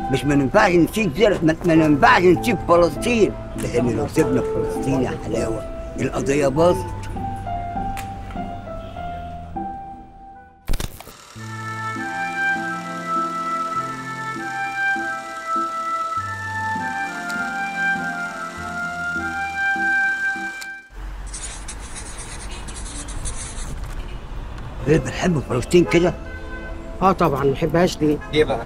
مش ما ينفعش نسيب زر... ما ما ينفعش نسيب فلسطين لان لو سيبنا فلسطين يا حلاوه القضيه باظت ايه بنحب فلسطين كده اه طبعا ما نحبهاش ليه ليه بقى؟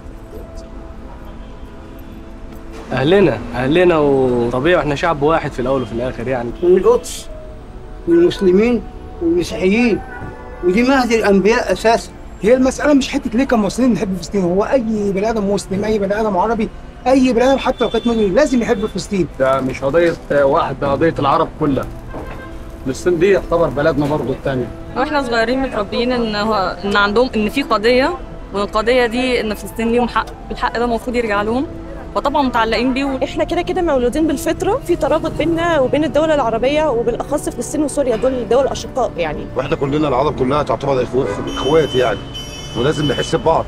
اهلنا اهلنا وطبيعي احنا شعب واحد في الاول وفي الاخر يعني والقدس والمسلمين والمسيحيين ودي مهد الانبياء اساسا هي المسألة مش حتة ليه كمسلمين نحب فلسطين هو أي بني آدم مسلم أي بني آدم عربي أي بني آدم حتى لو كانت مسلم لازم يحب فلسطين ده مش قضيه واحد ده قضيه العرب كلها فلسطين دي يعتبر بلدنا برضه الثانيه واحنا صغيرين متربيين ان هو ان عندهم ان في قضيه والقضيه دي ان فلسطين ليهم حق الحق ده المفروض يرجع لهم فطبعا متعلقين بيه احنا كده كده مولودين بالفطره في ترابط بيننا وبين الدول العربيه وبالاخص فلسطين وسوريا دول دول اشقاء يعني واحنا كلنا العرب كلها تعتبر إخوة- اخوات يعني ولازم نحس ببعض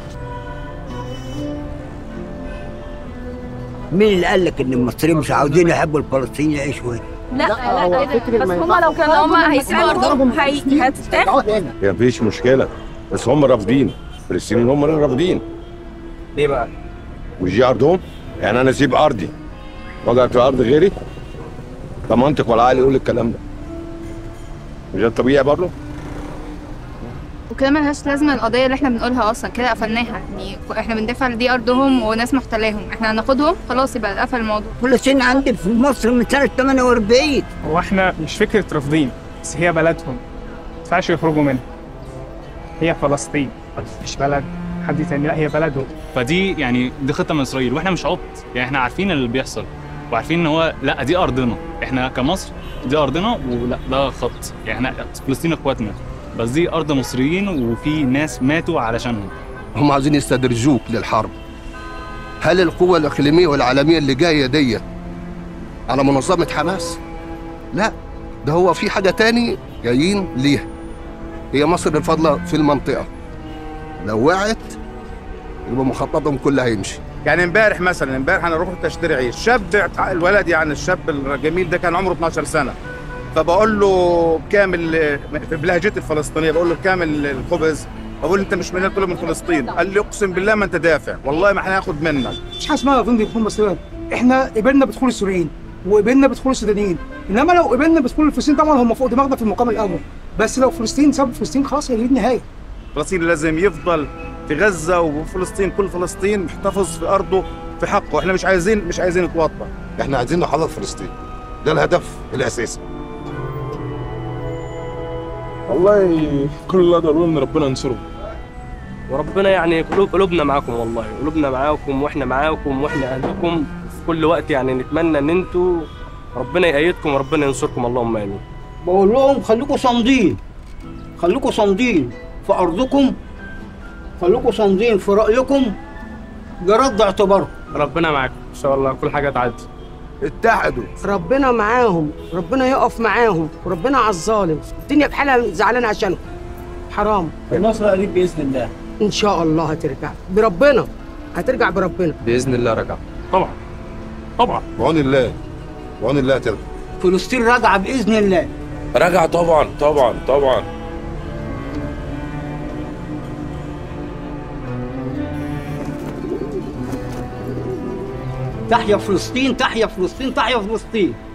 مين اللي قال لك ان المصريين مش عاوزين يحبوا الفلسطينيين يعيشوا هنا لا لا، لا، لا بس هم لو كانوا هم هيسيبوا ارضهم هي- هتتاخد هي مفيش مشكله بس هم رافضين فلسطين هم اللي رافضين ليه بقى؟ مش دي ارضهم يعني انا اسيب ارضي واقعد في ارض غيري ده منطق ولا عقل يقول الكلام ده مش ده الطبيعي برضه وكده ملهاش لازمه القضيه اللي احنا بنقولها اصلا كده قفلناها يعني احنا بندافع دي ارضهم وناس محتلاهم احنا هناخدهم خلاص يبقى قفل الموضوع فلسطين عندي في مصر من سنه 48 هو احنا مش فكرة رافضين بس هي بلدهم ما ينفعش يخرجوا منها هي فلسطين مش بلد حد تاني لا هي بلدهم فدي يعني دي خطه من اسرائيل واحنا مش عبط يعني احنا عارفين اللي بيحصل وعارفين ان هو لا دي ارضنا احنا كمصر دي ارضنا ولا ده خط يعني احنا فلسطين اخواتنا بس دي ارض مصريين وفي ناس ماتوا علشانهم هم عايزين يستدرجوك للحرب هل القوة الإقليمية والعالمية اللي جاية دي على منظمة حماس؟ لا ده هو في حاجة تاني جايين ليها هي مصر الفاضلة في المنطقة لو وقعت يبقى مخططهم كله هيمشي يعني امبارح مثلا امبارح انا رحت اشتري عيش شاب الولد يعني الشاب الجميل ده كان عمره 12 سنه فبقول له كامل بلهجتي الفلسطينيه بقول له كامل الخبز بقول له انت مش من هنا؟ قلت له من فلسطين قال لي اقسم بالله ما انت دافع والله ما احنا هناخد منك مش حاجة اسمها رافضين بيكون مسلمين احنا قبلنا بدخول السوريين وقبلنا بدخول السودانيين انما لو قبلنا بدخول الفلسطينيين طبعا هم فوق دماغنا في المقام الاول بس لو فلسطين سابوا فلسطين خلاص هي دي النهايه فلسطين لازم يفضل في غزه وفلسطين كل فلسطين محتفظ في ارضه في حقه احنا مش عايزين مش عايزين نتوطن احنا عايزين نحرر فلسطين ده الهدف الاساسي والله كل اللي اقدر اقوله ان ربنا ينصره وربنا يعني قلوب قلوبنا معاكم والله قلوبنا معاكم واحنا معاكم واحنا اهلكم في كل وقت يعني نتمنى ان انتوا ربنا يأيدكم وربنا ينصركم اللهم امين بقول لهم خليكم صامدين خليكم صامدين في ارضكم خليكم صامدين في رايكم جرد اعتباركم ربنا معاكم ان شاء الله كل حاجه تعدي اتحدوا ربنا معاهم ربنا يقف معاهم وربنا على الظالم الدنيا بحالها زعلان عشانهم حرام النصر قريب باذن الله ان شاء الله هترجع بربنا هترجع بربنا باذن الله رجع طبعا طبعا بعون الله بعون الله ترجع فلسطين راجعه باذن الله رجع طبعا طبعا طبعا تحيا فلسطين تحيا فلسطين تحيا فلسطين